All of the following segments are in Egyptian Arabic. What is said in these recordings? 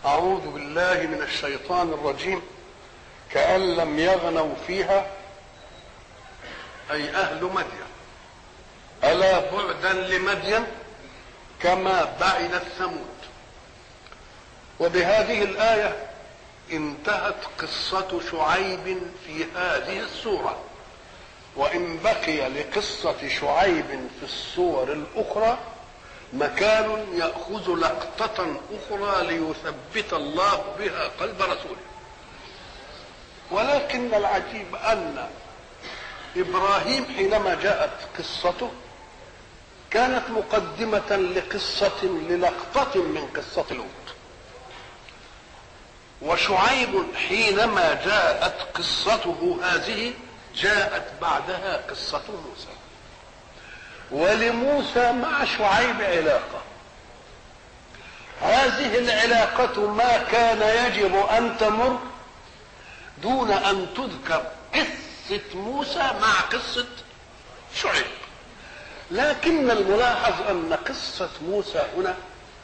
أعوذ بالله من الشيطان الرجيم كأن لم يغنوا فيها أي أهل مدين ألا بعدا لمدين كما بعدت ثمود وبهذه الآية انتهت قصة شعيب في هذه السورة وإن بقي لقصة شعيب في السور الأخرى مكان يأخذ لقطة أخرى ليثبت الله بها قلب رسوله ولكن العجيب أن إبراهيم حينما جاءت قصته كانت مقدمة لقصة للقطة من قصة لوط وشعيب حينما جاءت قصته هذه جاءت بعدها قصة موسى ولموسى مع شعيب علاقة هذه العلاقة ما كان يجب أن تمر دون أن تذكر قصة موسى مع قصة شعيب لكن الملاحظ أن قصة موسى هنا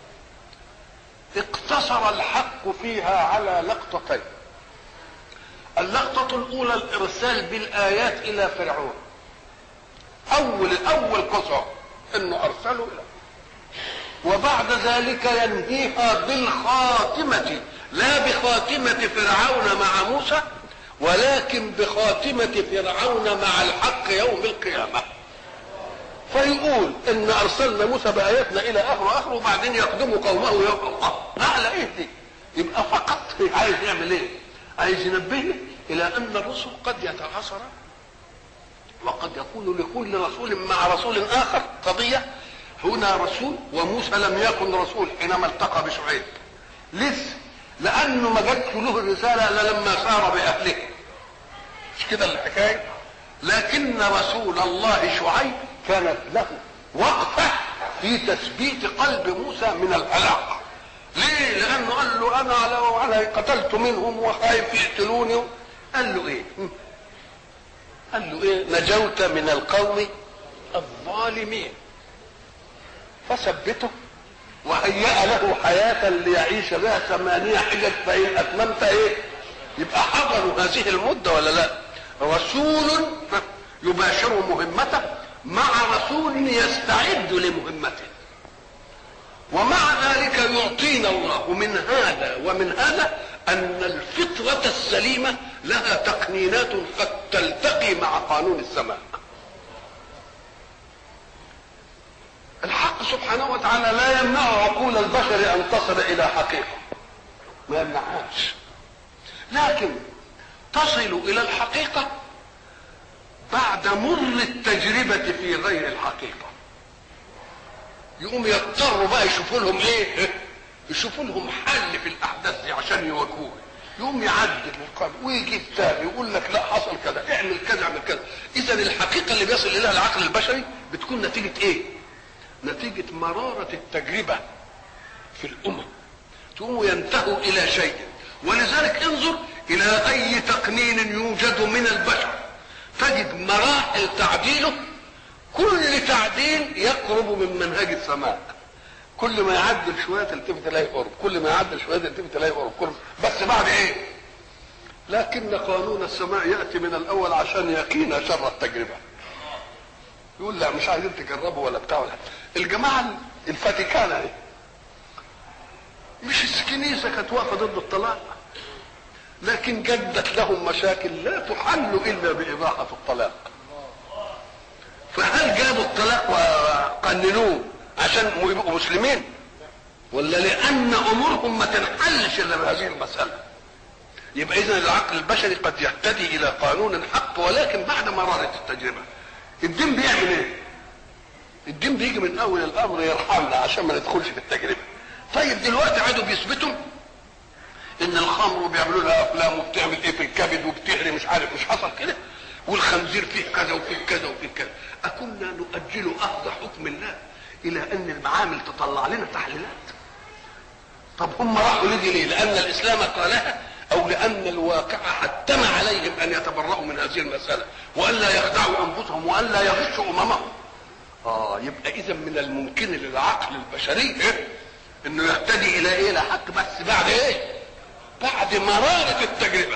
اقتصر الحق فيها على لقطتين اللقطة الأولى الإرسال بالآيات إلى فرعون أول أول قصة إنه أرسله إلى وبعد ذلك ينهيها بالخاتمة لا بخاتمة فرعون مع موسى ولكن بخاتمة فرعون مع الحق يوم القيامة فيقول ان ارسلنا موسى باياتنا الى اخره اخره وبعدين يقدم قومه يوم الله اعلى ايه دي يبقى فقط عايز يعمل ايه عايز ينبهنا الى ان الرسل قد يتعاصر وقد يكون لكل رسول مع رسول اخر قضيه هنا رسول وموسى لم يكن رسول حينما التقى بشعيب لسه لانه ما جاتش له الرساله الا لما سار باهله مش كده الحكايه لكن رسول الله شعيب كانت له وقفه في تثبيت قلب موسى من الهلاك ليه لانه قال له انا لو انا قتلت منهم وخايف يقتلوني قال له ايه قال له ايه نجوت من القوم الظالمين فثبته وهيأ له حياة ليعيش بها ثمانية حجج فإن أتممت إيه؟ يبقى حضروا هذه المدة ولا لا؟ رسول يباشر مهمته مع رسول يستعد لمهمته ومع ذلك يعطينا الله من هذا ومن هذا أن الفطرة السليمة لها تقنينات قد تلتقي مع قانون السماء الحق سبحانه وتعالى لا يمنع عقول البشر ان تصل الى حقيقه ما يمنعهاش لكن تصل الى الحقيقه بعد مر التجربه في غير الحقيقه يقوم يضطروا بقى يشوفوا لهم ايه يشوفوا لهم حل في الاحداث دي عشان يواجهوه يقوم يعدل ويقابل ويجيب تاني يقول لك لا حصل كذا اعمل كذا اعمل كذا اذا الحقيقه اللي بيصل اليها العقل البشري بتكون نتيجه ايه نتيجة مرارة التجربة في الأمم ثم ينتهوا إلى شيء ولذلك انظر إلى أي تقنين يوجد من البشر تجد مراحل تعديله كل تعديل يقرب من منهج السماء كل ما يعدل شوية تلتفت تلاقي قرب كل ما يعدل شوية تلتفت تلاقي قرب قرب بس بعد ايه لكن قانون السماء يأتي من الأول عشان يقينا شر التجربة يقول لا مش عايزين تجربوا ولا بتاع ولا الجماعه الفاتيكان اهي مش الكنيسه كانت واقفه ضد الطلاق لكن جدت لهم مشاكل لا تحل الا باباحه الطلاق فهل جابوا الطلاق وقننوه عشان يبقوا مسلمين ولا لان امورهم ما تنحلش الا بهذه المساله يبقى اذا العقل البشري قد يهتدي الى قانون حق ولكن بعد مراره التجربه الدين بيعمل ايه الدين بيجي من اول الامر يرحمنا عشان ما ندخلش في التجربه طيب دلوقتي عادوا بيثبتوا ان الخمر وبيعملوا لها افلام وبتعمل ايه في الكبد وبتهري مش عارف مش حصل كده والخنزير فيه كذا وفيه كذا وفيه كذا اكنا نؤجل اخذ حكم الله الى ان المعامل تطلع لنا تحليلات طب هم راحوا لدي ليه لان الاسلام قالها او لان الواقع حتم عليهم ان يتبرؤوا من هذه المساله والا يخدعوا انفسهم والا يغشوا اممهم اه يبقى اذا من الممكن للعقل البشري إيه؟ انه يهتدي الى ايه الى حق بس بعد ايه بعد مرارة التجربة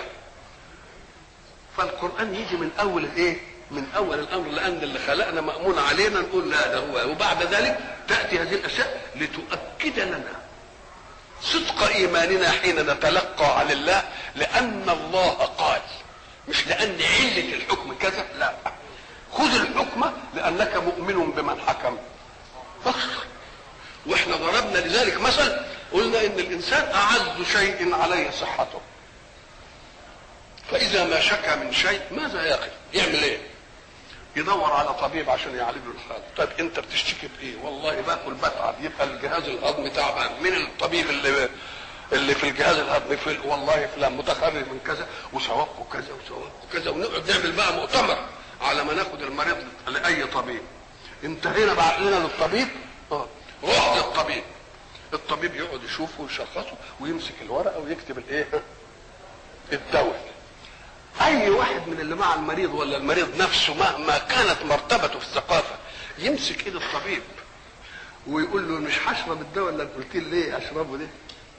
فالقرآن يجي من أول الإيه؟ من أول الأمر لأن اللي خلقنا مأمون علينا نقول لا ده هو وبعد ذلك تأتي هذه الأشياء لتؤكد لنا صدق إيماننا حين نتلقى عن الله لأن الله قال مش لأن علة الحكم كذا لا خذ الحكم لأنك مؤمن بمن حكم بس واحنا ضربنا لذلك مثل قلنا ان الانسان اعز شيء عليه صحته فاذا ما شكى من شيء ماذا يقف يعمل ايه يدور على طبيب عشان يعالج له الحال طيب انت بتشتكي بايه والله باكل بتعب يبقى الجهاز الهضمي تعبان من الطبيب اللي اللي في الجهاز الهضمي في والله فلان متخرج من كذا وثوابه كذا وثوابه كذا ونقعد نعمل بقى مؤتمر على ما ناخد المريض لاي طبيب انتهينا بعقلنا للطبيب اه روح للطبيب الطبيب يقعد يشوفه ويشخصه ويمسك الورقه ويكتب الايه الدواء اي واحد من اللي مع المريض ولا المريض نفسه مهما كانت مرتبته في الثقافه يمسك ايد الطبيب ويقول له مش هشرب الدواء اللي قلت لي ليه اشربه ليه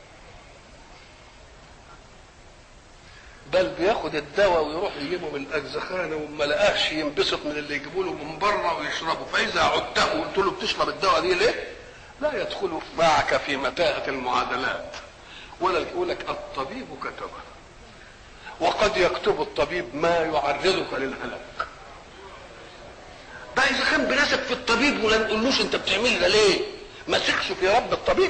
بل بياخد الدواء ويروح يجيبه من الاجزخانه وما لقاش ينبسط من اللي يجيبوا له من بره ويشربه فاذا عدته وقلت له بتشرب الدواء دي ليه؟ لا يدخل معك في متاهه المعادلات ولا يقول لك الطبيب كتبه وقد يكتب الطبيب ما يعرضك للهلاك بقى اذا كان بنثق في الطبيب ولا نقولوش انت بتعمل ده ليه؟ ما ثقش في رب الطبيب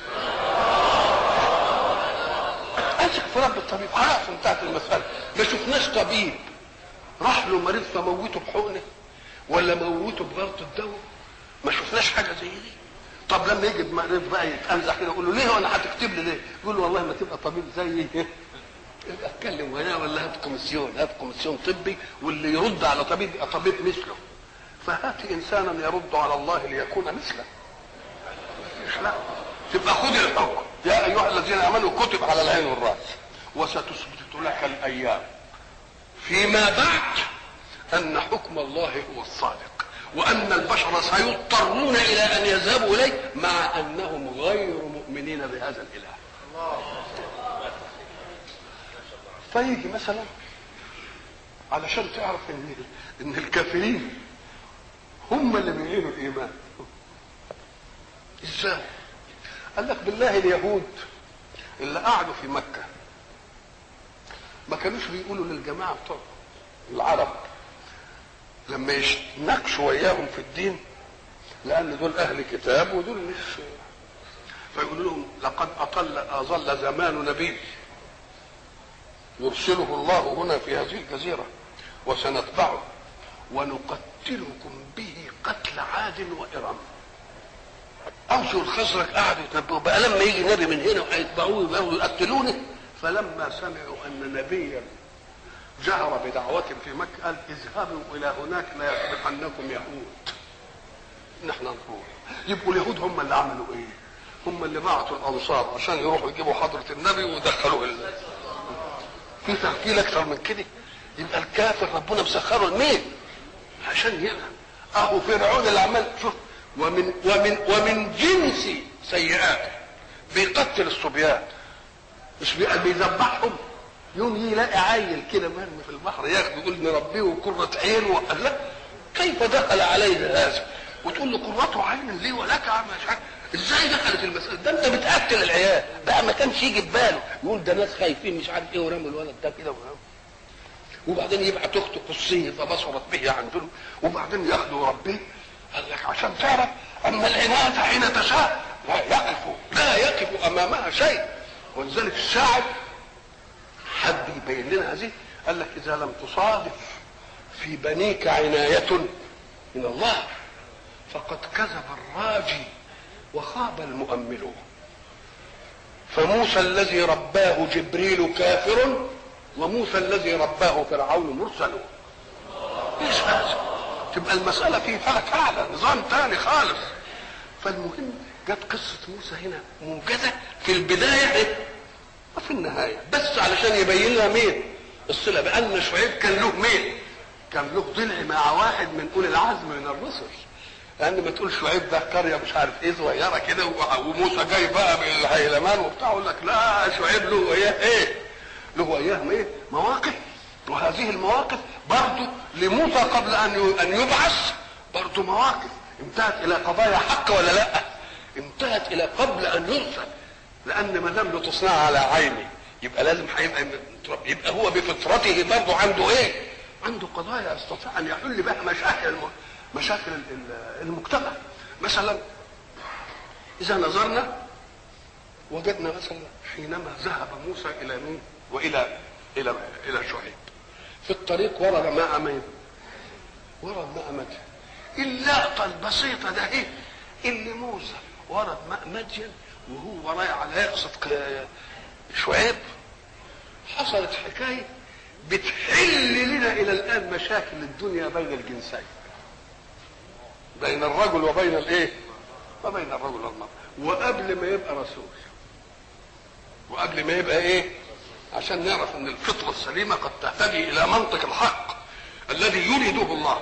اثق في رب الطبيب خلاص انتهت المساله ما شفناش طبيب راح له مريض فموته بحقنه ولا موته بغلط الدواء ما شفناش حاجه زي دي طب لما يجي مريض بقى يتأنزح كده يقول له ليه وانا هتكتب لي ليه؟ يقول له والله ما تبقى طبيب زيي يبقى اتكلم وياه ولا هات كوميسيون هات كوميسيون طبي واللي يرد على طبيب يبقى طبيب مثله فهات انسانا يرد على الله ليكون مثله مش لا تبقى خذ الحكم يا ايها الذين امنوا كتب على العين والراس وستثبت لك الايام فيما بعد ان حكم الله هو الصادق وان البشر سيضطرون الى ان يذهبوا اليه مع انهم غير مؤمنين بهذا الاله فيجي مثلا علشان تعرف ان ان الكافرين هم اللي بيعينوا الايمان ازاي قال لك بالله اليهود اللي قعدوا في مكه ما كانوش بيقولوا للجماعه بتوع العرب لما يناقشوا وياهم في الدين لان دول اهل كتاب ودول مش فيقولوا لهم لقد اطل اظل زمان نبي يرسله الله هنا في هذه الجزيره وسنتبعه ونقتلكم به قتل عاد وارم اوس والخزرج قعدوا يتنبؤوا بقى لما يجي نبي من هنا وهيتبعوه يبقوا يقتلونه فلما سمعوا ان نبيا جهر بدعوة في مكة قال اذهبوا إلى هناك لا يسبقنكم يهود نحن نروح يبقوا اليهود هم اللي عملوا إيه؟ هم اللي بعتوا الأنصار عشان يروحوا يجيبوا حضرة النبي ويدخلوه ال... في تهجيل أكثر من كده يبقى الكافر ربنا مسخره لمين؟ عشان يفهم أهو فرعون اللي عمل شوف ومن ومن ومن جنس سيئاته بيقتل الصبيان مش بيذبحهم يوم يلاقي عيل كده مرمي في البحر ياخده يقول نربيه قرة عين وقال لا كيف دخل عليه هذا وتقول له قرة عين لي ولك مش عارف ازاي دخلت المسألة ده انت بتقتل العيال بقى ما كانش يجي في باله يقول ده ناس خايفين مش عارف ايه ورموا الولد ده كده ورموا وبعدين يبعت اخته قصيه فبصرت به عن ذنب وبعدين ياخده يربيه قال لك عشان تعرف ان العناد حين تشاء لا يقف لا يقف امامها شيء ولذلك الشاعر حد يبين لنا هذه قال لك اذا لم تصادف في بنيك عناية من الله فقد كذب الراجي وخاب المؤمل فموسى الذي رباه جبريل كافر وموسى الذي رباه فرعون مرسل ايش هذا تبقى المسألة فيه فرق أعلى نظام تاني خالص فالمهم جت قصة موسى هنا موجزة في البداية وفي النهاية بس علشان يبين لنا مين الصلة بأن شعيب كان له مين كان له ضلع مع واحد من أولي العزم من الرسل لأن ما تقول شعيب ده قرية مش عارف إيه صغيرة كده وموسى جاي بقى من الهيلمان وبتاع يقول لك لا شعيب له إيه إيه له ايام ايه مواقف وهذه المواقف برضه لموسى قبل ان ان يبعث برضه مواقف انتهت الى قضايا حق ولا لا انتهت الى قبل ان يرسل لان ما دام تصنع على عيني يبقى لازم هيبقى يبقى هو بفطرته برضه عنده ايه عنده قضايا يستطيع ان يحل بها مشاكل مشاكل المجتمع مثلا اذا نظرنا وجدنا مثلا حينما ذهب موسى الى مين والى الى الى شعيب في الطريق ورد ماء مين ورد ماء مدين اللقطه البسيطه ده ايه اللي موسى ورد ماء مدين وهو رايح على يقصد شعيب حصلت حكايه بتحل لنا الى الان مشاكل الدنيا بين الجنسين بين الرجل وبين الايه وبين الرجل والمرأة وقبل ما يبقى رسول وقبل ما يبقى ايه عشان نعرف ان الفطره السليمه قد تهتدي الى منطق الحق الذي يريده الله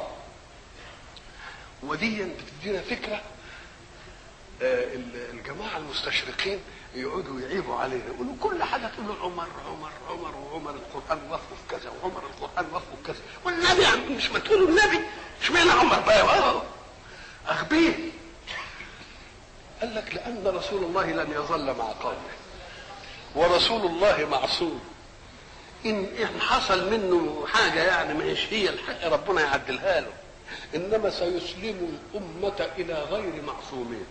ودي بتدينا فكره آه الجماعه المستشرقين يقعدوا يعيبوا علينا يقولوا كل حاجه تقول له عمر عمر عمر وعمر القران وصفه في كذا وعمر القران وصفه في كذا والنبي يا عم مش ما تقولوا النبي اشمعنى عمر بقى اه اغبيه قال لك لان رسول الله لن يظل مع قومه ورسول الله معصوم ان ان حصل منه حاجه يعني ما هيش هي الحق ربنا يعدلها له انما سيسلم الامه الى غير معصومين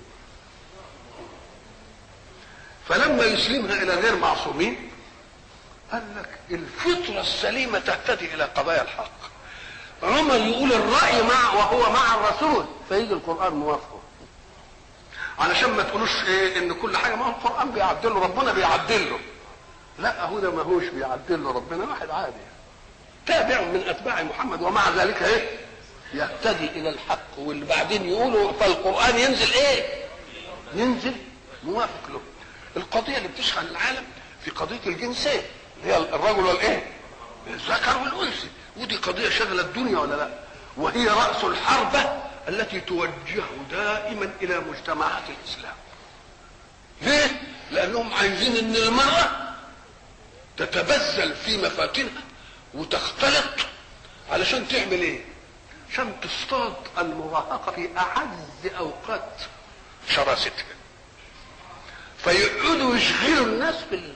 فلما يسلمها الى غير معصومين قال لك الفطره السليمه تهتدي الى قضايا الحق عمر يقول الراي مع وهو مع الرسول فيجي القران موافقه علشان ما تقولوش ايه ان كل حاجه ما هو القران بيعدله ربنا بيعدله لا هو ده ما هوش بيعدله ربنا واحد عادي تابع من اتباع محمد ومع ذلك ايه يهتدي الى الحق واللي بعدين يقولوا فالقران ينزل ايه ينزل موافق له القضيه اللي بتشغل العالم في قضيه الجنسين اللي هي الرجل والايه الذكر والانثى ودي قضيه شغله الدنيا ولا لا وهي راس الحربه التي توجه دائما الى مجتمعات الاسلام ليه لانهم عايزين ان المراه تتبذل في مفاتنها وتختلط علشان تعمل ايه عشان تصطاد المراهقه في اعز اوقات شراستها فيقعدوا يشغلوا الناس بال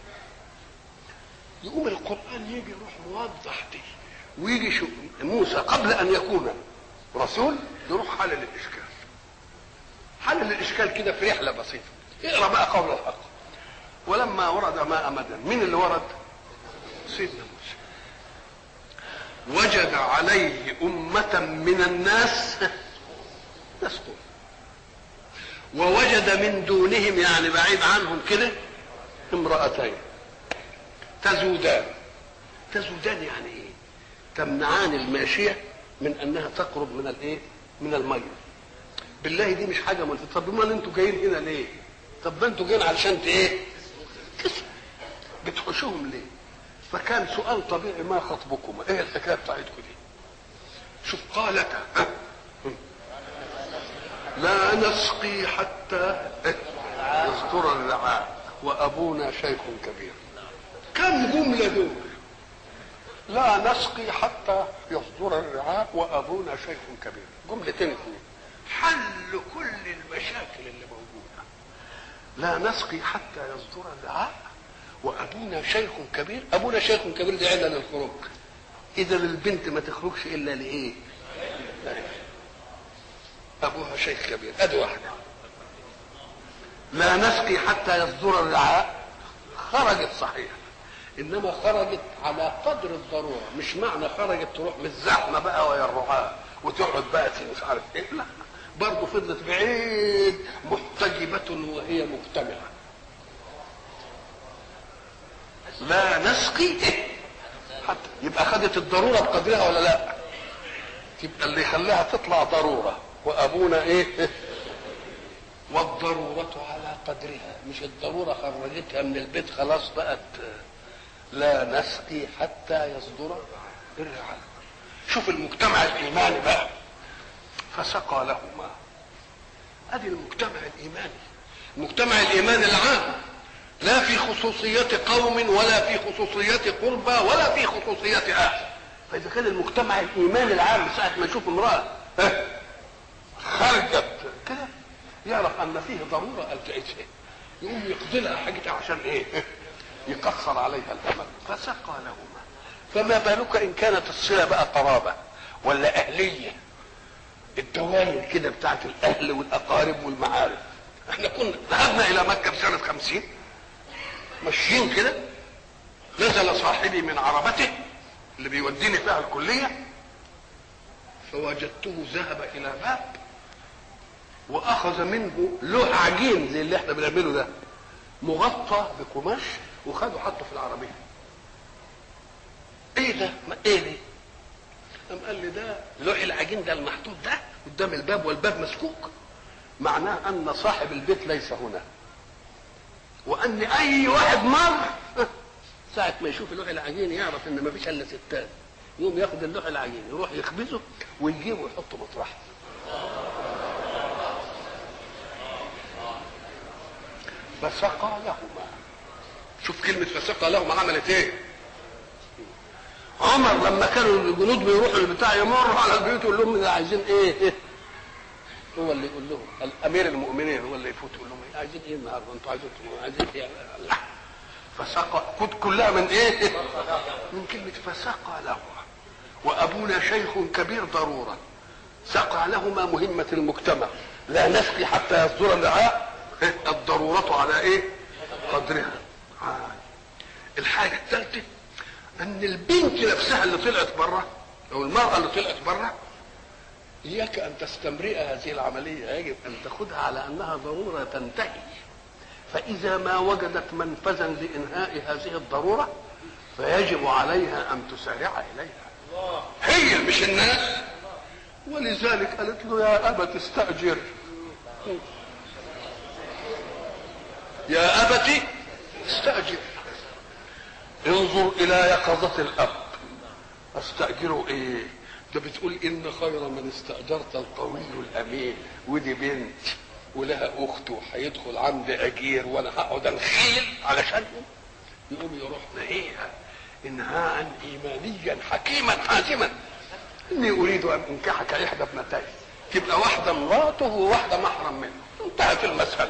يقوم القران يجي يروح موضح دي ويجي شو موسى قبل ان يكون رسول يروح حلل الاشكال حلل الاشكال كده في رحله بسيطه اقرا بقى قول الحق ولما ورد ماء مدن مين اللي ورد سيدنا موسى وجد عليه أمة من الناس يسقون ووجد من دونهم يعني بعيد عنهم كده امرأتين تزودان تزودان يعني ايه تمنعان الماشية من انها تقرب من الايه من المية بالله دي مش حاجة ملفتة طب امال انتوا جايين هنا ليه طب ما انتوا جايين علشان ايه تسمع بتحشوهم ليه فكان سؤال طبيعي ما خطبكما ايه الحكايه بتاعتكم دي شوف قالتا لا نسقي حتى يصدر الرعاء وابونا شيخ كبير كم جمله دول لا نسقي حتى يصدر الرعاء وابونا شيخ كبير جملتين اثنين حل كل المشاكل اللي موجوده لا نسقي حتى يصدر الرعاء وابونا شيخ كبير ابونا شيخ كبير دي عله للخروج اذا البنت ما تخرجش الا لايه ابوها شيخ كبير ادي واحده لا نسقي حتى يصدر الرعاء خرجت صحيح انما خرجت على قدر الضروره مش معنى خرجت تروح من الزحمه بقى ويا الرعاة وتقعد بقى مش عارف ايه لا برضه فضلت بعيد محتجبه وهي مجتمعه لا نسقي إيه؟ حتى يبقى خدت الضروره بقدرها ولا لا يبقى اللي يخليها تطلع ضروره وابونا ايه والضروره على قدرها مش الضروره خرجتها من البيت خلاص بقت لا نسقي حتى يصدر الرعاء شوف المجتمع الايماني بقى فسقى لهما ادي المجتمع الايماني المجتمع الايماني العام لا في خصوصية قوم ولا في خصوصية قربى ولا في خصوصية أهل فإذا كان المجتمع الإيمان العام ساعة ما يشوف امرأة ها، خرجت كده يعرف أن فيه ضرورة ألجأتها يقوم يقضي لها حاجتها عشان إيه؟ يقصر عليها الأمل فسقى لهما فما بالك إن كانت الصلة بقى قرابة ولا أهلية الدوائر كده بتاعت الأهل والأقارب والمعارف احنا كنا ذهبنا إلى مكة في سنة خمسين ماشيين كده نزل صاحبي من عربته اللي بيوديني فيها الكلية فوجدته ذهب إلى باب وأخذ منه لوح عجين زي اللي احنا بنعمله ده مغطى بقماش وخده حطه في العربية ايه ده؟ ما ايه ده؟ قام قال لي ده لوح العجين ده المحطوط ده قدام الباب والباب مسكوك معناه ان صاحب البيت ليس هنا وان اي واحد مر ساعة ما يشوف اللوح العجين يعرف ان ما فيش الا ستات يقوم ياخد اللوح العجين يروح يخبزه ويجيبه ويحطه مطرحه فسقى لهما شوف كلمة فسقى لهما عملت ايه عمر لما كانوا الجنود بيروحوا البتاع يمروا على البيوت يقول لهم عايزين ايه هو اللي يقول لهم الامير المؤمنين هو اللي يفوت يقول لهم إيه؟ عايزين ايه النهارده انتوا عايزين عايزين ايه لا فسقى كنت كلها من ايه من كلمة فسقى لهما وابونا شيخ كبير ضرورا سقى لهما مهمة المجتمع لا نسقي حتى يصدر الرعاء الضرورة على ايه قدرها آه. الحاجة الثالثة ان البنت نفسها اللي طلعت بره او المرأة اللي طلعت بره اياك ان تستمرئ هذه العملية يجب ان تاخذها على انها ضرورة تنتهي فاذا ما وجدت منفذا لانهاء هذه الضرورة فيجب عليها ان تسارع اليها هي مش الناس ولذلك قالت له يا ابت استاجر يا ابت استاجر انظر الى يقظة الاب استأجره ايه ده بتقول ان خير من استأجرت القوي الامين ودي بنت ولها اخت وهيدخل عندي اجير وانا هقعد انخيل علشان يقوم يروح نهيها انهاء ايمانيا حكيما حازما اني اريد ان انكحك احدى ابنتي تبقى واحده مراته وواحده محرم منه انتهت المساله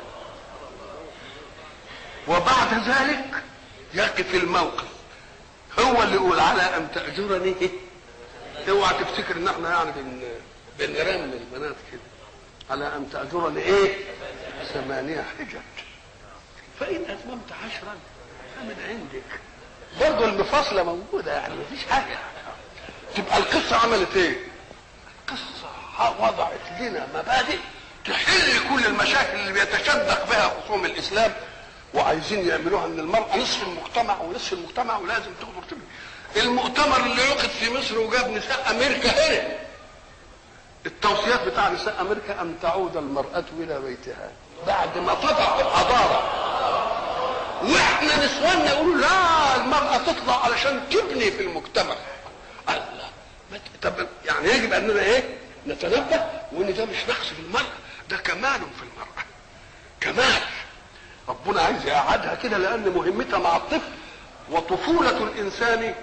وبعد ذلك يقف الموقف هو اللي يقول على ان تاجرني اوعى تفتكر ان احنا يعني بن بنرمي البنات كده على ان تاجرني ايه ثمانيه حجج فان اتممت عشرا فمن عندك برضه المفاصله موجوده يعني مفيش حاجه تبقى القصه عملت ايه القصه وضعت لنا مبادئ تحل كل المشاكل اللي بيتشدق بها خصوم الاسلام وعايزين يعملوها ان المرأة نصف المجتمع ونصف المجتمع ولازم تقدر تبني المؤتمر اللي عقد في مصر وجاب نساء امريكا هنا التوصيات بتاع نساء امريكا ان تعود المرأة الى بيتها بعد ما تضع الحضارة واحنا نسواننا يقولوا لا المرأة تطلع علشان تبني في المجتمع الله طب يعني يجب اننا ايه نتنبه وان ده مش نقص في المرأة ده كمال في المرأة كمال ربنا عايز يقعدها كده لان مهمتها مع الطفل وطفولة الانسان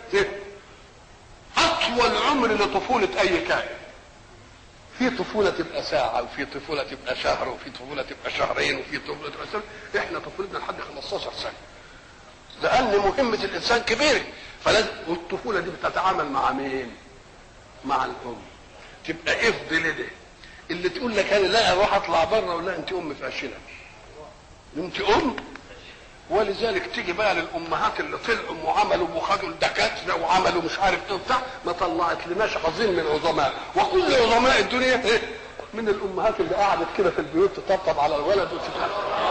اطول عمر لطفولة اي كائن في طفولة تبقى ساعة وفي طفولة تبقى شهر وفي طفولة تبقى شهرين وفي طفولة تبقى سنة احنا طفولتنا لحد 15 سنة لان مهمة الانسان كبيرة فلازم والطفولة دي بتتعامل مع مين مع الام تبقى افضل ده اللي تقول لك انا لا اروح اطلع بره ولا انت ام فاشله انت ام ولذلك تيجي بقى للامهات اللي طلعوا وعملوا وخدوا الدكاتره وعملوا مش عارف ايه وبتاع ما طلعت لناش عظيم من عظماء وكل عظماء الدنيا ايه من الامهات اللي قعدت كده في البيوت تطبطب على الولد وتتعب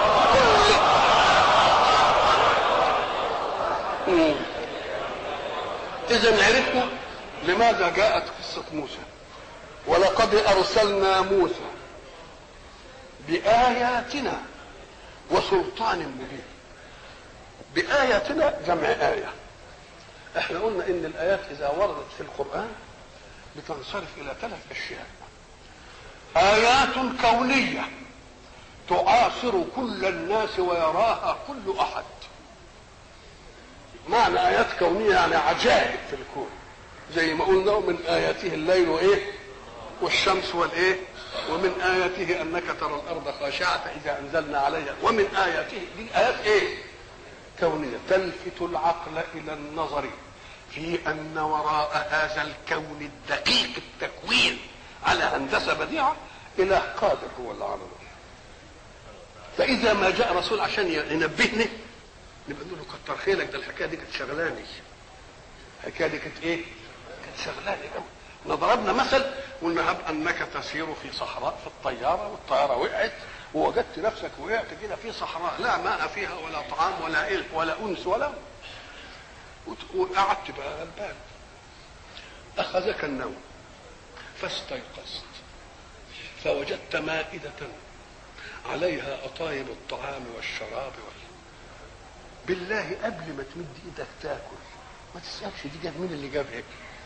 اذا عرفنا لماذا جاءت قصه موسى ولقد ارسلنا موسى باياتنا وسلطان مبين بآياتنا جمع آية احنا قلنا ان الآيات إذا وردت في القرآن بتنصرف إلى ثلاث أشياء آيات كونية تعاصر كل الناس ويراها كل احد معنى ايات كونيه يعني عجائب في الكون زي ما قلنا من اياته الليل وايه والشمس والايه ومن اياته انك ترى الارض خاشعه فاذا انزلنا عليها ومن اياته دي ايات ايه كونيه تلفت العقل الى النظر في ان وراء هذا الكون الدقيق التكوين على هندسه بديعه اله قادر هو اللي عمله فاذا ما جاء رسول عشان ينبهني نبقى نقول له كتر خيرك ده الحكايه دي كانت شغلاني الحكايه دي كانت ايه؟ كانت شغلاني قوي احنا ضربنا مثل قلنا هب انك تسير في صحراء في الطياره والطياره وقعت ووجدت نفسك وقعت كده في صحراء لا ماء فيها ولا طعام ولا إلف ولا انس ولا وقعدت بقى غلبان اخذك النوم فاستيقظت فوجدت مائدة عليها أطايب الطعام والشراب وال... بالله قبل ما تمد ايدك تاكل ما تسألش دي جاب مين اللي جاب هيك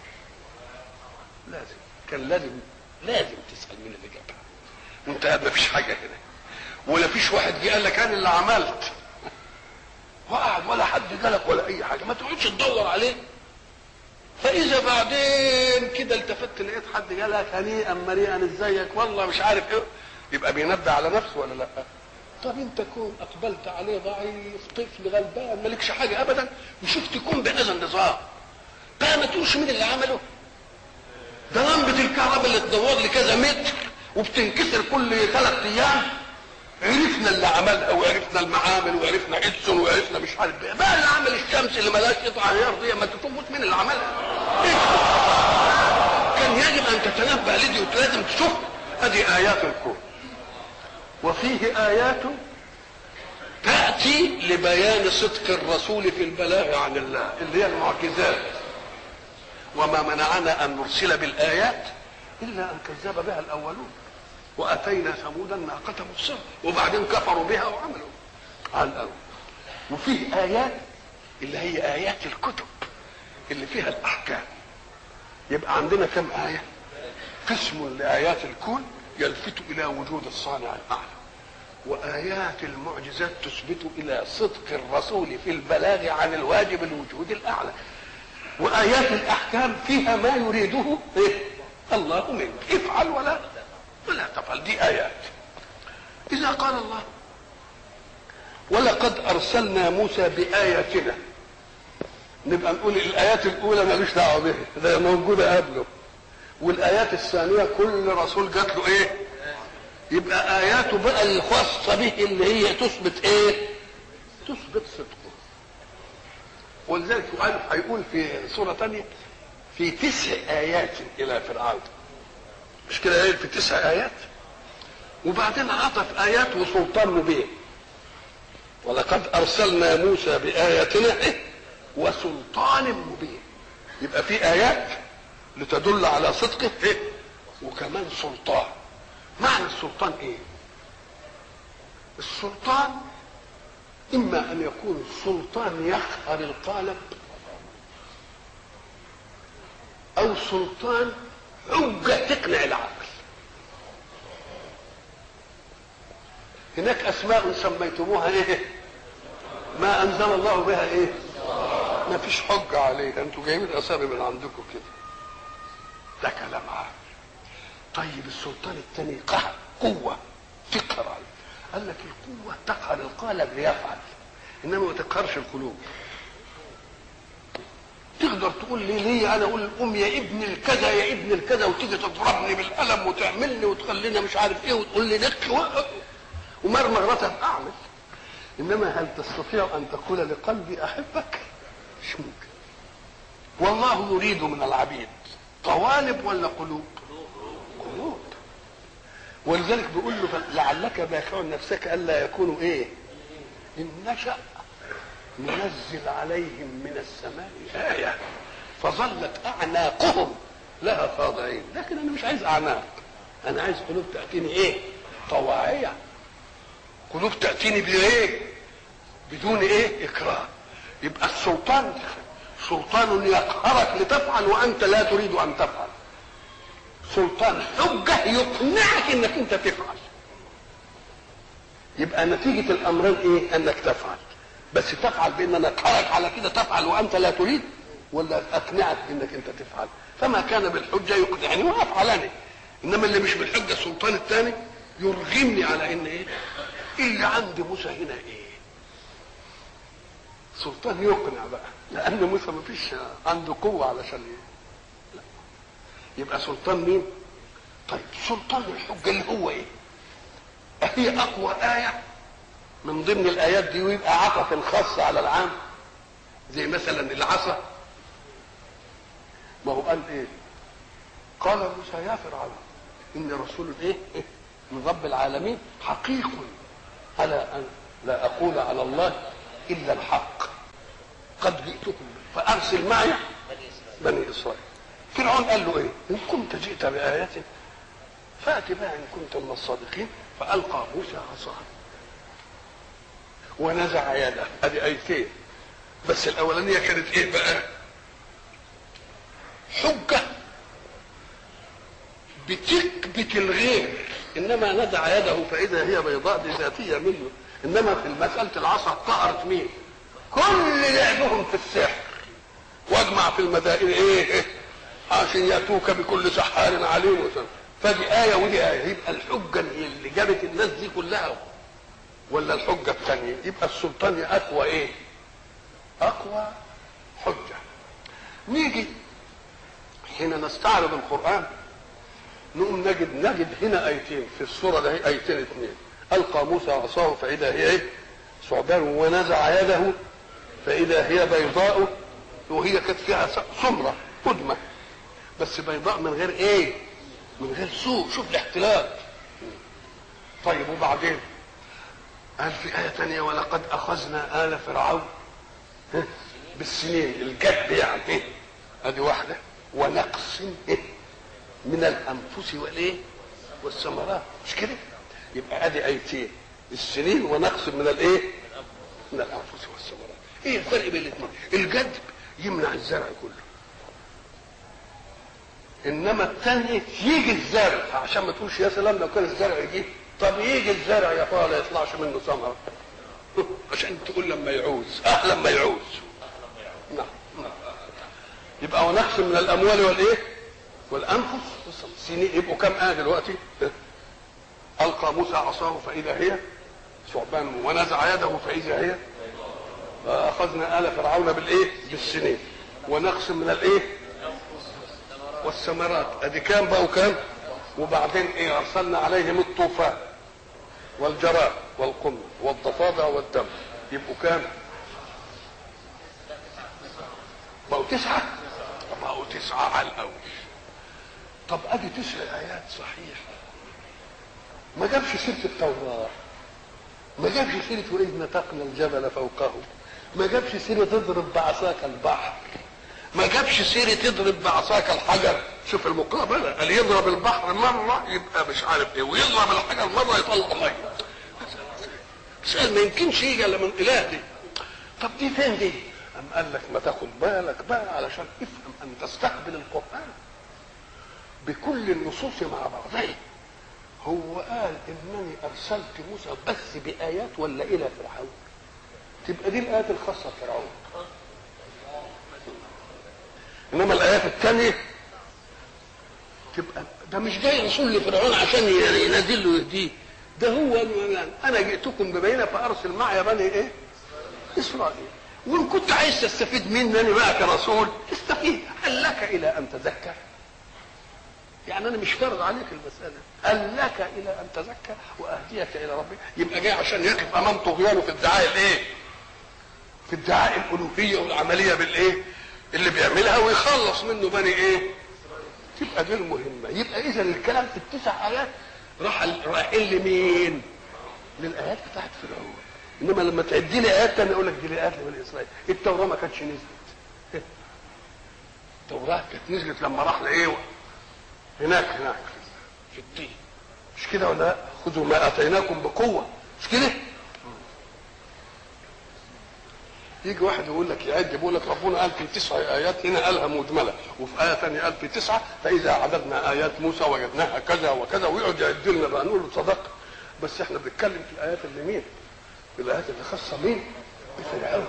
لازم كان لازم لازم تسأل مين اللي جابها وانت قاعد ما فيش حاجة هنا ولا فيش واحد جه قال لك انا اللي عملت وقعد ولا حد جالك ولا اي حاجة ما تقعدش تدور عليه فاذا بعدين كده التفت لقيت حد قال لك هنيئا مريئا ازيك والله مش عارف ايه يبقى بينبه على نفسه ولا لا طب انت كون اقبلت عليه ضعيف طفل غلبان مالكش حاجه ابدا وشفت كون بهذا النظام بقى ما تقولش مين اللي عمله ده لمبه الكهرباء اللي تدور لي كذا متر وبتنكسر كل ثلاث ايام عرفنا اللي عملها وعرفنا المعامل وعرفنا ادسون وعرفنا مش عارف ايه بقى اللي عمل الشمس اللي ملهاش قطعه غيار دي ما تشوفوش مين اللي عملها إيه؟ كان يجب ان تتنبه لدي ولازم تشوف ادي ايات الكون وفيه ايات تاتي لبيان صدق الرسول في البلاغ عن الله اللي هي المعجزات وما منعنا ان نرسل بالايات الا ان كذب بها الاولون واتينا ثمود الناقه مبصره وبعدين كفروا بها وعملوا على الاول وفيه ايات اللي هي ايات الكتب اللي فيها الاحكام يبقى عندنا كم ايه قسم لايات الكون يلفت الى وجود الصانع الاعلى وايات المعجزات تثبت الى صدق الرسول في البلاغ عن الواجب الوجود الاعلى وايات الاحكام فيها ما يريده إيه؟ الله منك افعل ولا ولا تفعل دي ايات اذا قال الله ولقد ارسلنا موسى باياتنا نبقى نقول الايات الاولى مالوش دعوه بها ده موجوده قبله والايات الثانيه كل رسول جات له ايه يبقى اياته بقى الخاصه به اللي هي تثبت ايه تثبت صدقه ولذلك قال هيقول في سوره ثانيه في تسع ايات الى فرعون مش كده قال في تسع ايات وبعدين عطف ايات وسلطان مبين ولقد ارسلنا موسى باياتنا إيه؟ وسلطان مبين يبقى في ايات لتدل على صدقه إيه؟ وكمان سلطان معنى السلطان ايه السلطان اما ان يكون سلطان يقهر القالب او سلطان حجه تقنع العقل هناك اسماء سميتموها ايه ما انزل الله بها ايه ما فيش حجه عليها انتوا جايبين اسامي من عندكم كده ده كلام عام طيب السلطان الثاني قهر قوه تقهر قال لك القوه تقهر القالب ليفعل انما ما تقهرش القلوب تقدر تقول لي ليه انا اقول ام يا ابن الكذا يا ابن الكذا وتيجي تضربني بالقلم وتعملني وتخليني مش عارف ايه وتقول لي نق ومرمغ راسك اعمل انما هل تستطيع ان تقول لقلبي احبك مش ممكن والله يريد من العبيد قوالب ولا قلوب قلوب ولذلك بيقول له لعلك باخع نفسك الا يكونوا ايه ان نشا ننزل عليهم من السماء آية فظلت أعناقهم لها خاضعين لكن أنا مش عايز أعناق أنا عايز قلوب تأتيني إيه طواعية قلوب تأتيني بإيه بدون إيه إكراه يبقى السلطان سلطان يقهرك لتفعل وأنت لا تريد أن تفعل سلطان حجة يقنعك إنك أنت تفعل يبقى نتيجه الامرين ايه انك تفعل بس تفعل بان انا اقهرك على كده تفعل وانت لا تريد ولا اقنعك انك انت تفعل فما كان بالحجه يقنعني وافعل انا انما اللي مش بالحجه السلطان الثاني يرغمني على ان ايه اللي عند موسى هنا ايه سلطان يقنع بقى لان موسى ما فيش عنده قوه علشان ايه لا يبقى سلطان مين طيب سلطان الحجه اللي هو ايه هي اقوى ايه من ضمن الايات دي ويبقى عطف الخاص على العام زي مثلا العصا ما هو قال ايه قال موسى يا فرعون اني رسول ايه من رب العالمين حقيق على ان لا اقول على الله الا الحق قد جئتكم فارسل معي بني اسرائيل فرعون قال له ايه ان كنت جئت بايه فات بها ان كنت من الصادقين فالقى موسى عصاه ونزع يده ادي ايتين بس الاولانيه كانت ايه بقى حجه بتكبت الغير انما نزع يده فاذا هي بيضاء بذاتيه منه انما في مساله العصا طهرت مين كل لعبهم في السحر واجمع في المدائن ايه عشان ياتوك بكل سحار عليم وسلم فدي آية ودي آية يبقى الحجة اللي جابت الناس دي كلها ولا الحجة الثانية يبقى السلطان أقوى إيه؟ أقوى حجة نيجي حين نستعرض القرآن نقوم نجد نجد هنا آيتين في السورة ده آيتين اثنين ألقى موسى عصاه فإذا هي إيه؟ ثعبان ونزع يده فإذا هي بيضاء وهي كانت فيها سمرة قدمة بس بيضاء من غير إيه؟ من غير سوء شوف الاحتلال طيب وبعدين قال في آية تانية ولقد أخذنا آل فرعون بالسنين الجد يعني ادي واحدة ونقص من الأنفس والإيه والثمرات مش كده يبقى ادي آيتين السنين ونقص من الإيه من الأنفس والثمرات ايه الفرق بين الاثنين الجد يمنع الزرع كله انما الثاني يجي الزرع عشان ما تقولش يا سلام لو كان الزرع يجي طب يجي الزرع يا ترى لا يطلعش منه ثمره عشان تقول لما يعوز اه لما يعوز نعم نعم يبقى ونقص من الاموال والايه والانفس سنين يبقوا كم ايه دلوقتي القى موسى عصاه فاذا هي ثعبان ونزع يده فاذا هي فاخذنا ال فرعون بالايه بالسنين ونقص من الايه والثمرات ادي كام بقى وكام وبعدين ايه ارسلنا عليهم الطوفان والجراد والقمل والضفادع والدم يبقوا كام بقوا تسعة بقوا تسعة على الأول طب ادي تسع آيات صحيح ما جابش سيرة التوراة ما جابش سيرة وإذ نتقنا الجبل فوقه ما جابش سيرة اضرب بعصاك البحر ما جابش سيرة يضرب بعصاك الحجر شوف المقابلة قال يضرب البحر مرة يبقى مش عارف ايه ويضرب الحجر مرة يطلع مية سؤال ما يمكنش يجي الا من اله دي طب دي فين دي؟ أم قال لك ما تاخد بالك بقى علشان افهم ان تستقبل القرآن بكل النصوص مع بعضها هو قال انني ارسلت موسى بس بايات ولا الى فرعون تبقى دي الايات الخاصه بفرعون انما الايات الثانيه تبقى ده مش جاي رسول لفرعون عشان ينزل له يهديه ده هو انا جئتكم ببينه فارسل معي بني ايه؟ اسرائيل وان كنت عايز تستفيد مني انا بقى كرسول استفيد هل لك الى ان تزكى؟ يعني انا مش فارض عليك المساله هل لك الى ان تزكى واهديك الى ربك يبقى جاي عشان يقف امام طغيانه في ادعاء الايه؟ في ادعاء الالوهيه والعمليه بالايه؟ اللي بيعملها ويخلص منه بني ايه؟ تبقى دي المهمه يبقى اذا الكلام في التسع ايات راح رايحين لمين؟ للايات بتاعت فرعون انما لما تعدي لي ايات تانية اقول لك دي ايات لبني اسرائيل التوراه ما كانتش نزلت التوراه كانت نزلت لما راح لايه؟ هناك هناك في الدين مش كده ولا لا؟ خذوا ما اتيناكم بقوه مش كده؟ يجي واحد يقول لك يعد بيقول لك ربنا قال في تسع ايات هنا قالها مجمله وفي ايه ثانيه قال في تسعه فاذا عددنا ايات موسى وجدناها كذا وكذا ويقعد يعد لنا بقى نقول له صدق بس احنا بنتكلم في الايات اللي مين في الايات اللي خاصه مين بفرعون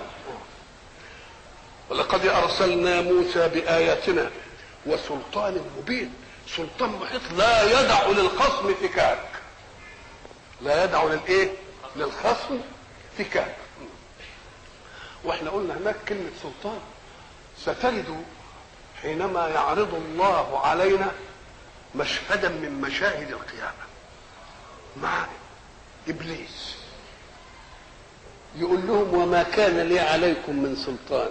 ولقد ارسلنا موسى باياتنا وسلطان مبين سلطان محيط لا يدع للخصم فكاك لا يدع للايه للخصم فكاك واحنا قلنا هناك كلمه سلطان سترد حينما يعرض الله علينا مشهدا من مشاهد القيامه مع ابليس يقول لهم وما كان لي عليكم من سلطان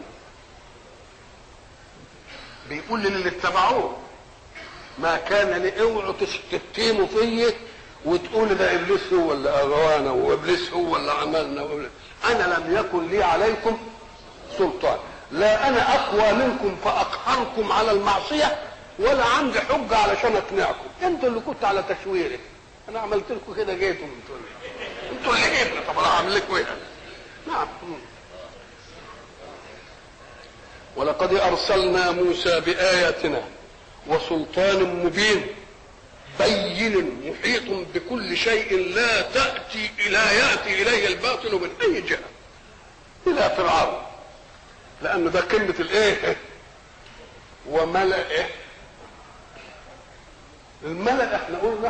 بيقول للي اتبعوه ما كان لي اوعوا تتهموا فيا وتقول ده ابليس هو اللي اغوانا وابليس هو اللي عملنا وإبليس. انا لم يكن لي عليكم سلطان لا انا اقوى منكم فاقهركم على المعصيه ولا عندي حجه علشان اقنعكم انتوا اللي كنتوا على تشويري انا عملت لكم كده جيتوا انتوا اللي انتوا اللي جيتوا طب انا هعمل لكم ايه نعم ولقد ارسلنا موسى باياتنا وسلطان مبين بين محيط بكل شيء لا تاتي لا ياتي اليه الباطل من اي جهه الى فرعون لان ده قمه الايه وملئه الملأ احنا قلنا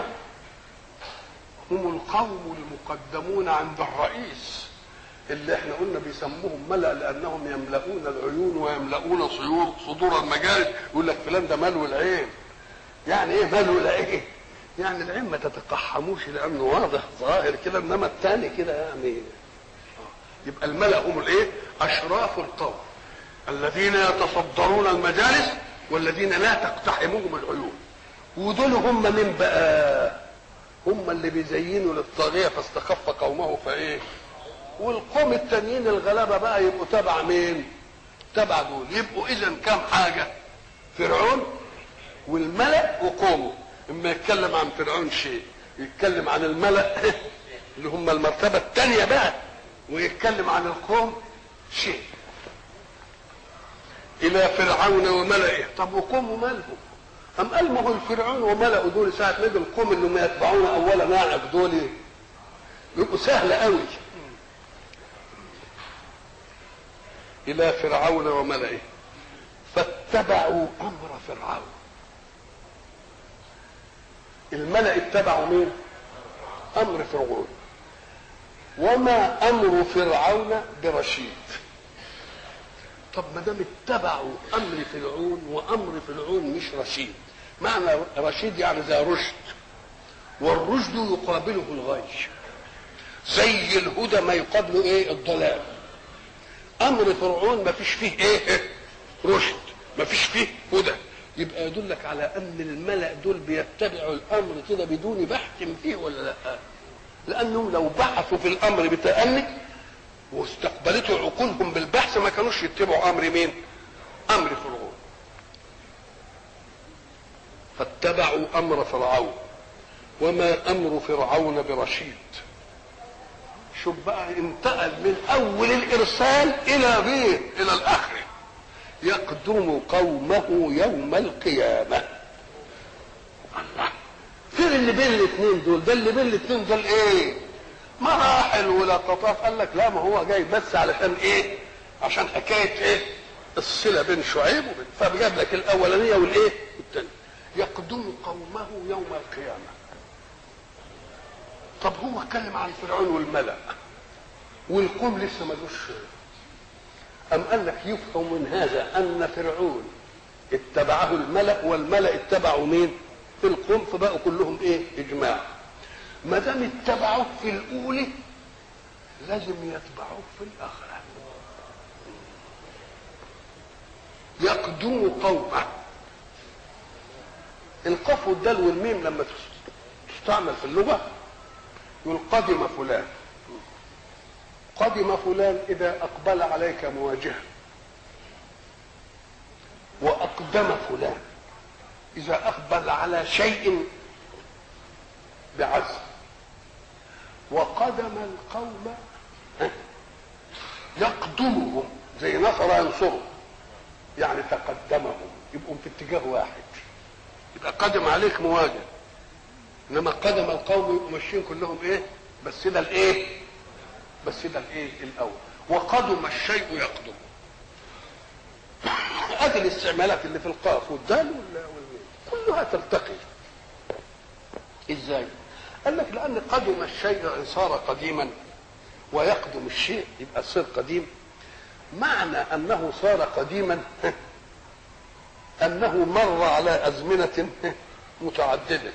هم القوم المقدمون عند الرئيس اللي احنا قلنا بيسموهم ملأ لانهم يملؤون العيون ويملؤون صيور صدور المجالس يقول لك فلان ده ملو العين يعني ايه ملو العين يعني العين ما تتقحموش لانه واضح ظاهر كده انما الثاني كده يعني يبقى الملأ هم الايه اشراف القوم الذين يتصدرون المجالس والذين لا تقتحمهم العيون ودول هم من بقى هم اللي بيزينوا للطاغيه فاستخف قومه فايه والقوم التانيين الغلابه بقى يبقوا تبع مين تبع دول يبقوا اذا كام حاجه فرعون والملأ وقومه اما يتكلم عن فرعون شيء يتكلم عن الملأ اللي هم المرتبه الثانيه بقى ويتكلم عن القوم شيء الى فرعون وملئه طب وقومه مالهم أم قال ما هو الفرعون وملأه دول ساعة ما يجي القوم اللي ما يتبعون أول ناعق دول يبقوا سهلة قوي إلى فرعون وملئه فاتبعوا أمر فرعون الملأ اتبعوا مين؟ أمر فرعون وما أمر فرعون برشيد طب ما دام اتبعوا امر فرعون وامر فرعون مش رشيد معنى رشيد يعني ذا رشد والرشد يقابله الغي زي الهدى ما يقابله ايه الضلال امر فرعون ما فيش فيه ايه رشد ما فيش فيه هدى يبقى يدلك على ان الملأ دول بيتبعوا الامر كده بدون بحث فيه ولا لا لانهم لو بحثوا في الامر بتأني واستقبلته عقولهم بالبحث ما كانوش يتبعوا امر مين امر فرعون فاتبعوا امر فرعون وما امر فرعون برشيد شوف بقى انتقل من اول الارسال الى مين الى الاخر يقدم قومه يوم القيامه الله فين اللي بين الاثنين دول ده اللي بين الاثنين دول ايه مراحل ولقطات قال لك لا ما هو جاي بس علشان ايه عشان حكايه ايه الصله بين شعيب وبين فجاب لك الاولانيه والايه والثانيه يقدم قومه يوم القيامه طب هو اتكلم عن فرعون والملا والقوم لسه ما جوش ام قال لك يفهم من هذا ان فرعون اتبعه الملا والملا اتبعوا مين القوم فبقوا كلهم ايه اجماع ما دام اتبعوه في الاولى لازم يتبعوه في الاخره يقدم قومه القاف والدال والميم لما تستعمل في اللغه يقول قدم فلان قدم فلان اذا اقبل عليك مواجهه واقدم فلان اذا اقبل على شيء بعزم وقدم القوم يقدمهم زي نصر ينصره يعني تقدمهم يبقوا في اتجاه واحد يبقى قدم عليك مواجه انما قدم القوم يبقوا ماشيين كلهم ايه بس ده الايه بس ده الايه الاول وقدم الشيء يقدم ادي الاستعمالات اللي في القاف والدال وال- وال- كلها تلتقي ازاي قال لك لان قدم الشيء صار قديما ويقدم الشيء يبقى صير قديم معنى انه صار قديما انه مر على ازمنه متعدده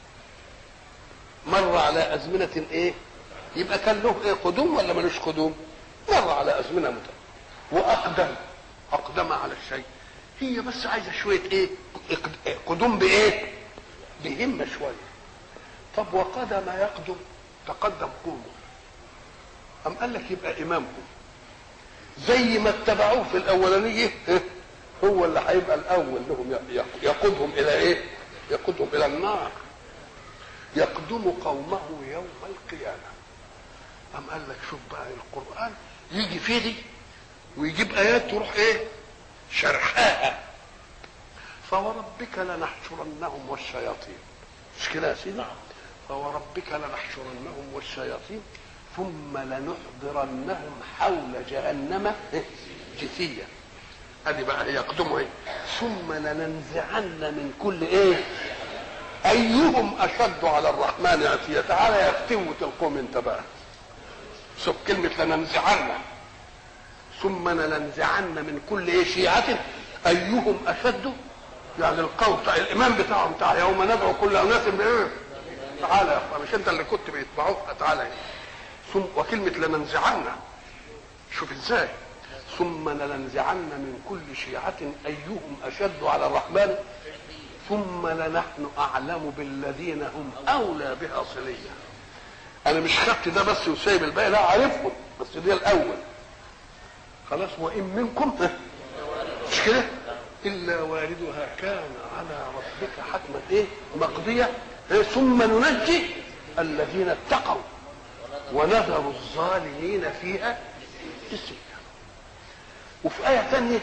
مر على ازمنه ايه يبقى كان له ايه قدوم ولا ملوش قدوم مر على ازمنه متعدده واقدم اقدم على الشيء هي بس عايزه شويه ايه إقد- قدوم بايه بهمه شويه طب وقدم يقدم تقدم قومه أم قال لك يبقى إمامكم زي ما اتبعوه في الأولانية هو اللي هيبقى الأول لهم يقودهم إلى إيه؟ يقودهم إلى النار يقدم قومه يوم القيامة أم قال لك شوف بقى القرآن يجي فيه دي ويجيب آيات تروح إيه؟ شرحاها فوربك لنحشرنهم والشياطين مش كده يا سيدي؟ فوربك لنحشرنهم والشياطين ثم لنحضرنهم حول جهنم جثيا ادي بقى يقدموا ايه ثم لننزعن من كل ايه ايهم اشد على الرحمن عتيا تعالى يا فتوة القوم انت بقى شوف كلمة لننزعن ثم لننزعن من كل ايه شيعة ايهم اشد يعني القول بتاع الامام بتاعهم بتاع يوم ندعو كل اناس بايه تعالى يا اخوان مش انت اللي كنت بيتبعوك تعالى هنا. ثم وكلمة لننزعن شوف ازاي ثم لننزعن من كل شيعة أيهم أشد على الرحمن ثم لنحن أعلم بالذين هم أولى بها صليا أنا مش خدت ده بس وسايب الباقي لا عارفهم بس ده الأول خلاص وإن منكم مش كده إلا واردها كان على ربك حتما إيه مقضية إيه؟ ثم ننجي الذين اتقوا ونذر الظالمين فيها جثيا وفي آية ثانية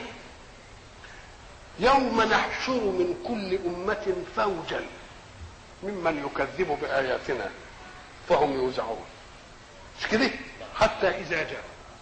يوم نحشر من كل أمة فوجا ممن يكذب بآياتنا فهم يوزعون مش كده حتى إذا جاء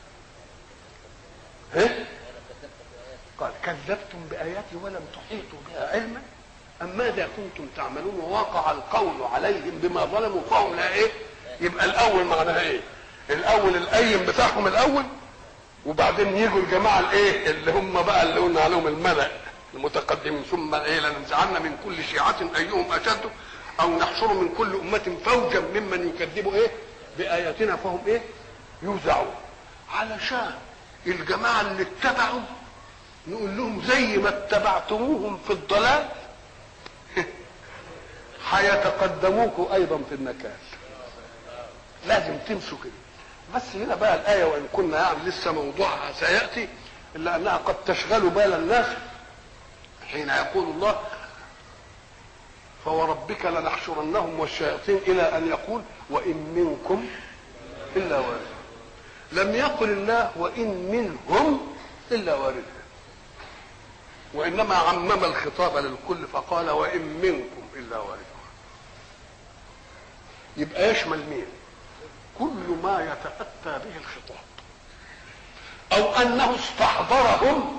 ها؟ قال كذبتم بآياتي ولم تحيطوا بها علما أم ماذا كنتم تعملون ووقع القول عليهم بما ظلموا فهم لا إيه يبقى الأول معناها إيه الأول الأيم بتاعهم الأول وبعدين يجوا الجماعة الإيه اللي هم بقى اللي قلنا عليهم الملأ المتقدمين ثم إيه لننزعن من كل شيعة أيهم أشد أو نحشر من كل أمة فوجا ممن يكذبوا إيه بآياتنا فهم إيه يوزعون علشان الجماعة اللي اتبعوا نقول لهم زي ما اتبعتموهم في الضلال هيتقدموكم ايضا في النكال لازم تمشوا كده بس هنا بقى الايه وان كنا يعني لسه موضوعها سياتي الا انها قد تشغل بال الناس حين يقول الله فوربك لنحشرنهم والشياطين الى ان يقول وان منكم الا واردها لم يقل الله وان منهم الا واردها وانما عمم الخطاب للكل فقال وان منكم الا واردها يبقى يشمل مين كل ما يتاتى به الخطاب او انه استحضرهم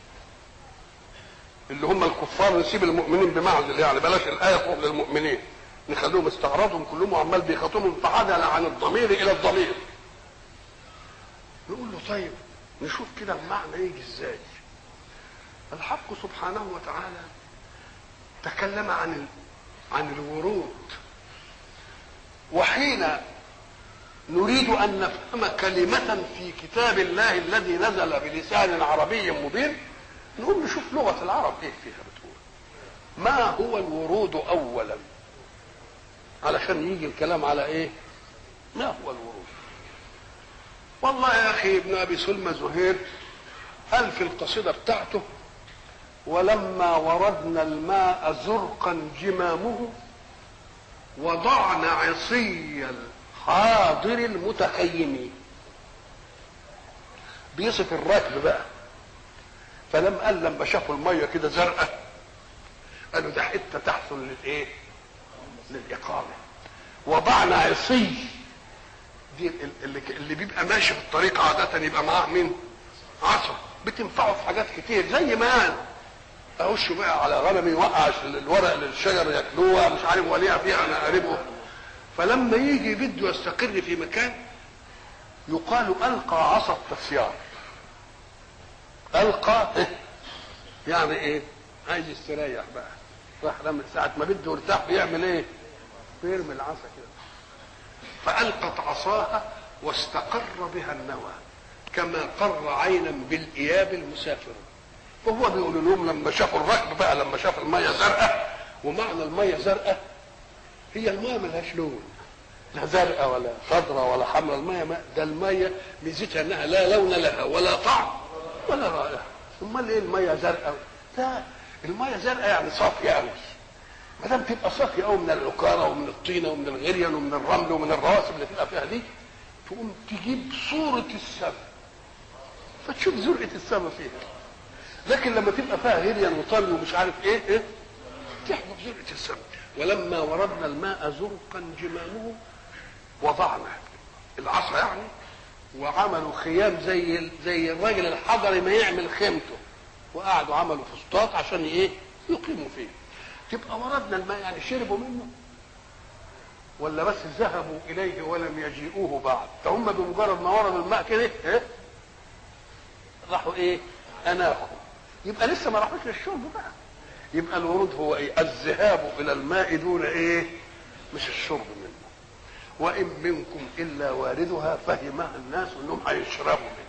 اللي هم الكفار نسيب المؤمنين بمعزل يعني بلاش الايه تروح للمؤمنين نخليهم استعراضهم كلهم وعمال بيخاطبهم فعدل عن الضمير الى الضمير نقول له طيب نشوف كده المعنى يجي ازاي الحق سبحانه وتعالى تكلم عن ال... عن الورود وحين نريد ان نفهم كلمة في كتاب الله الذي نزل بلسان عربي مبين نقوم نشوف لغة العرب ايه فيها بتقول ما هو الورود اولا علشان يجي الكلام على ايه ما هو الورود والله يا اخي ابن ابي سلمى زهير قال في القصيدة بتاعته ولما وردنا الماء زرقا جمامه وضعنا عصي الحاضر المتخيم بيصف الركب بقى فلم قال لما شافوا الميه كده زرقاء قالوا ده حته تحصل للايه؟ للاقامه وضعنا عصي دي اللي, اللي بيبقى ماشي في الطريق عادة يبقى معاه مين؟ عصا بتنفعه في حاجات كتير زي ما قال اخش بقى على غنمي يوقع الورق للشجر ياكلوها مش عارف وليها فيها انا قريبه فلما يجي بده يستقر في مكان يقال القى عصا التسيار القى يعني ايه عايز يستريح بقى راح لما ساعة ما بده يرتاح بيعمل ايه بيرمي العصا كده فألقت عصاها واستقر بها النوى كما قر عينا بالإياب المسافر وهو بيقول لهم لما شافوا الركب بقى لما شاف المية زرقاء ومعنى المية زرقاء هي المية ملهاش لون لا زرقاء ولا خضراء ولا حمراء المية ما ده المية ميزتها انها لا لون لها ولا طعم ولا رائحة امال ايه المية زرقاء لا المية زرقاء يعني صافية قوي ما دام تبقى صافية قوي من العكارة ومن الطينة ومن الغريان ومن الرمل ومن الرواسب اللي تبقى فيها دي تقوم تجيب صورة السماء فتشوف زرقة السماء فيها لكن لما تبقى فيها هريان وطل ومش عارف ايه ايه تحضر زرقة السماء ولما وردنا الماء زرقا جمامه وضعنا العصا يعني وعملوا خيام زي زي الراجل الحضري ما يعمل خيمته وقعدوا عملوا فسطاط عشان ايه يقيموا فيه تبقى وردنا الماء يعني شربوا منه ولا بس ذهبوا اليه ولم يجيئوه بعد فهم بمجرد ما وردوا الماء كده ايه راحوا ايه اناخوا يبقى لسه ما راحوش للشرب بقى يبقى الورود هو ايه الذهاب الى الماء دون ايه مش الشرب منه وان منكم الا واردها فهمها الناس انهم هيشربوا منه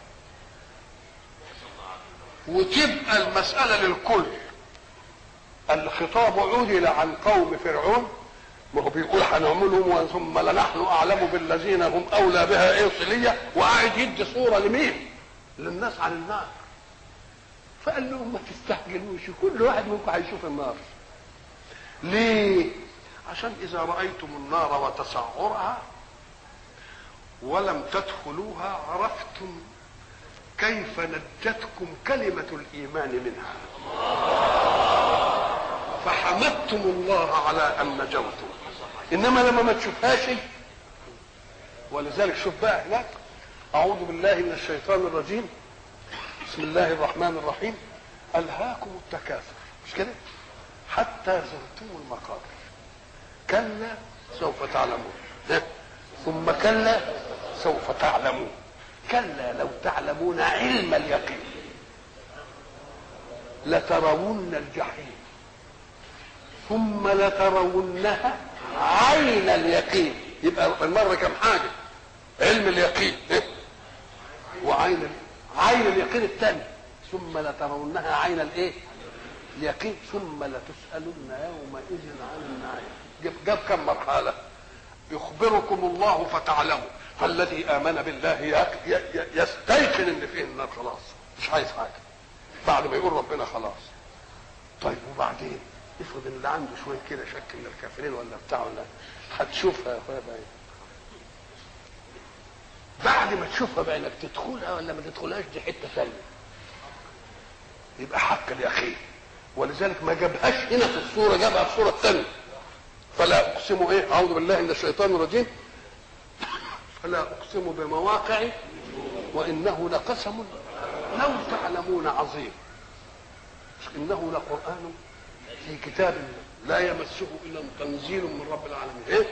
وتبقى المساله للكل الخطاب عدل عن قوم فرعون ما هو بيقول هنعملهم ثم لنحن اعلم بالذين هم اولى بها ايه صليه وقاعد يدي صوره لمين؟ للناس عن النار فقال لهم ما تستعجلوش كل واحد منكم هيشوف النار ليه عشان اذا رايتم النار وتسعرها ولم تدخلوها عرفتم كيف نجتكم كلمه الايمان منها فحمدتم الله على ان نجوتم انما لما ما تشوفهاش ولذلك شوف بقى هناك اعوذ بالله من الشيطان الرجيم بسم الله الرحمن الرحيم ألهاكم التكاثر مش كده حتى زرتم المقابر كلا سوف تعلمون ثم كلا سوف تعلمون كلا لو تعلمون علم اليقين لترون الجحيم ثم لترونها عين اليقين يبقى المرة كم حاجة علم اليقين وعين اليقين عين اليقين الثاني ثم لترونها عين الايه اليقين ثم لتسالن يومئذ عن النعيم جاب, جاب كم مرحله يخبركم الله فتعلموا فالذي امن بالله يستيقن ان فيه النار خلاص مش عايز حاجه بعد ما يقول ربنا خلاص طيب وبعدين افرض ان اللي عنده شويه كده شك من الكافرين ولا بتاع ولا هتشوفها يا اخويا بقى بعد ما تشوفها بقى انك تدخلها ولا ما تدخلهاش دي حته ثانيه يبقى حق اليقين ولذلك ما جابهاش هنا في الصوره جابها في الصوره الثانيه فلا اقسم ايه اعوذ بالله من الشيطان الرجيم فلا اقسم بمواقع وانه لقسم لو تعلمون عظيم انه لقران في كتاب لا يمسه الا تنزيل من رب العالمين ايه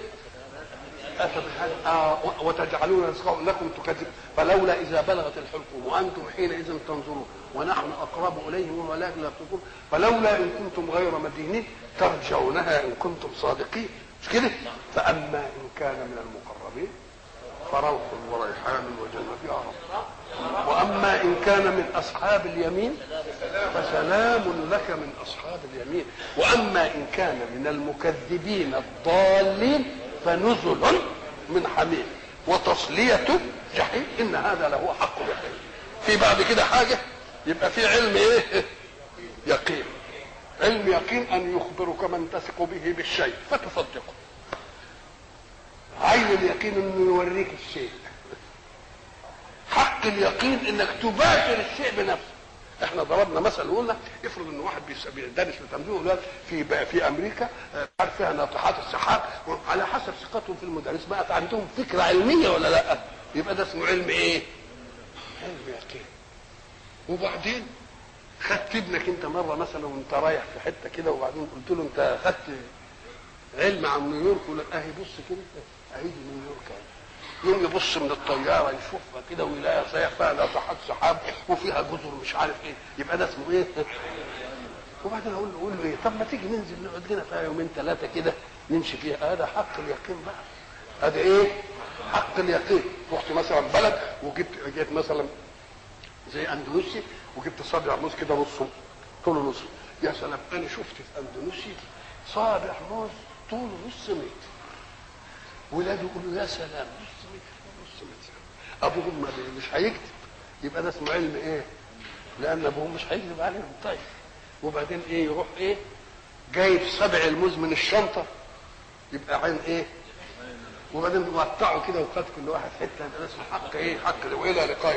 آه وتجعلون رزقكم لكم تكذب فلولا اذا بلغت الحلقوم وانتم حينئذ تنظرون ونحن اقرب اليه ولكن لا تبصرون فلولا ان كنتم غير مدينين ترجعونها ان كنتم صادقين مش كده فاما ان كان من المقربين فروح وريحان وجنة يا رب واما ان كان من اصحاب اليمين فسلام لك من اصحاب اليمين واما ان كان من المكذبين الضالين فنزل من حميم وتصلية جحيم إن هذا له حق اليقين في بعد كده حاجة يبقى في علم إيه يقين علم يقين أن يخبرك من تثق به بالشيء فتصدقه عين اليقين أنه يوريك الشيء حق اليقين انك تباشر الشيء بنفسك احنا ضربنا مثل وقلنا افرض ان واحد بيس- بيدرس لتمرين اولاد في بقى في امريكا آه، عارف فيها ناطحات السحاب على حسب ثقتهم في المدرس بقت عندهم فكره علميه ولا لا يبقى ده اسمه علم ايه؟ علم يقين وبعدين خدت ابنك انت مره مثلا وانت رايح في حته كده وبعدين قلت له انت خدت علم عن نيويورك ولا اهي بص كده اهي دي نيويورك اهي يوم يبص من الطياره يشوفها كده ويلاقيها صحيح فيها ناطحات سحاب وفيها جزر مش عارف ايه يبقى ده اسمه ايه؟ وبعدين اقول له اقول له ايه؟ طب ما تيجي ننزل نقعد لنا فيها يومين ثلاثه كده نمشي فيها هذا حق اليقين بقى هذا ايه؟ حق اليقين رحت مثلا بلد وجبت جيت مثلا زي اندونيسيا وجبت صابع موز كده نصه طوله نص يا سلام انا شفت في اندونيسيا صابع موز طوله نص متر ولاده يقولوا يا سلام نص متر نص متر ابوهم ما بي- مش هيكذب يبقى ده اسمه علم ايه؟ لان ابوهم مش هيكذب عليهم طيب وبعدين ايه يروح ايه؟ جايب سبع الموز من الشنطه يبقى عين ايه؟ وبعدين قطعوا كده وخد كل واحد حته يبقى ده اسمه حق ايه؟ حق والى لقاء